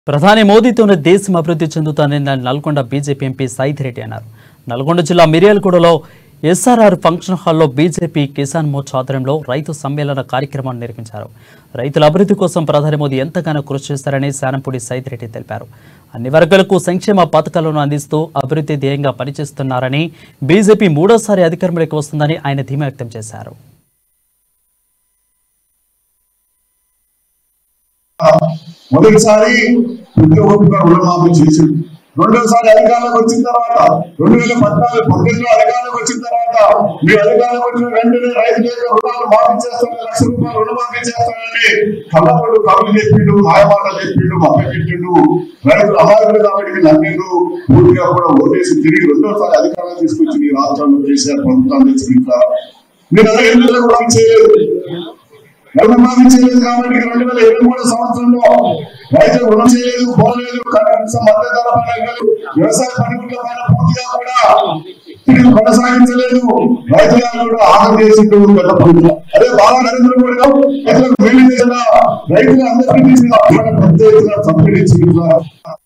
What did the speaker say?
ప్రధాని మోదీతోనే దేశం అభివృద్ధి చెందుతానని నల్గొండ బీజేపీ ఎంపీ సైదిరెడ్డి అన్నారు నల్గొండ జిల్లా మిర్యాలగూడలో ఎస్ఆర్ఆర్ ఫంక్షన్ హాల్లో బీజేపీ కిసాన్ మోర్చా ఆధ్వర్యంలో రైతు సమ్మేళన కార్యక్రమాన్ని నిర్వహించారు రైతుల అభివృద్ధి కోసం ప్రధాని మోదీ ఎంతగానో కృషి చేస్తారని శానంపూడి సైదిరెడ్డి తెలిపారు అన్ని వర్గాలకు సంక్షేమ పథకాలను అందిస్తూ అభివృద్ధి ధ్యేయంగా పనిచేస్తున్నారని బీజేపీ మూడోసారి అధికారంలోకి వస్తుందని ఆయన ధీమా వ్యక్తం చేశారు మొదటిసారి ఉద్యోగులుగా రుణమాఫీ చేసింది రెండోసారి అధికారంలోకి వచ్చిన తర్వాత రెండు వేల పద్నాలుగు పద్దెనిమిదిలో అధికారంలోకి వచ్చిన తర్వాత మీ అధికారంలోకి వచ్చిన వెంటనే రైతుల యొక్క రుణాలు మాఫీ చేస్తాను లక్ష రూపాయలు రుణమాఫీ చేస్తానని కళ్ళపడు కళ్ళు చెప్పిండు మాయమాటలు చెప్పిండు మభ్యపెట్టిండు రైతులు అమాయకులు కాబట్టి నమ్మిండు పూర్తిగా కూడా ఓటేసి తిరిగి రెండోసారి అధికారం తీసుకొచ్చి ఈ రాష్ట్రంలో కేసీఆర్ ప్రభుత్వాన్ని తెచ్చుకుంటారు మీరు అదే ఎందుకు కూడా చేయలేదు రుణమాఫీ చేయలేదు కాబట్టి రెండు వేల ఇరవై మూడు సంవత్సరంలో రైతులు రుణం చేయలేదు పోలేదు కనీస మద్దతు ధర పథకాలు వ్యవసాయ పనిముట్ల పైన పూర్తిగా కూడా తిరిగి కొనసాగించలేదు రైతులను కూడా ఆఖరి చేసిండు గత ప్రభుత్వం అదే బాగా నరేంద్ర మోడీ గారు రైతులకు మేలు చేసిన రైతులు అందరికీ తీసిన పెద్ద ఎత్తున సబ్సిడీ ఇచ్చింది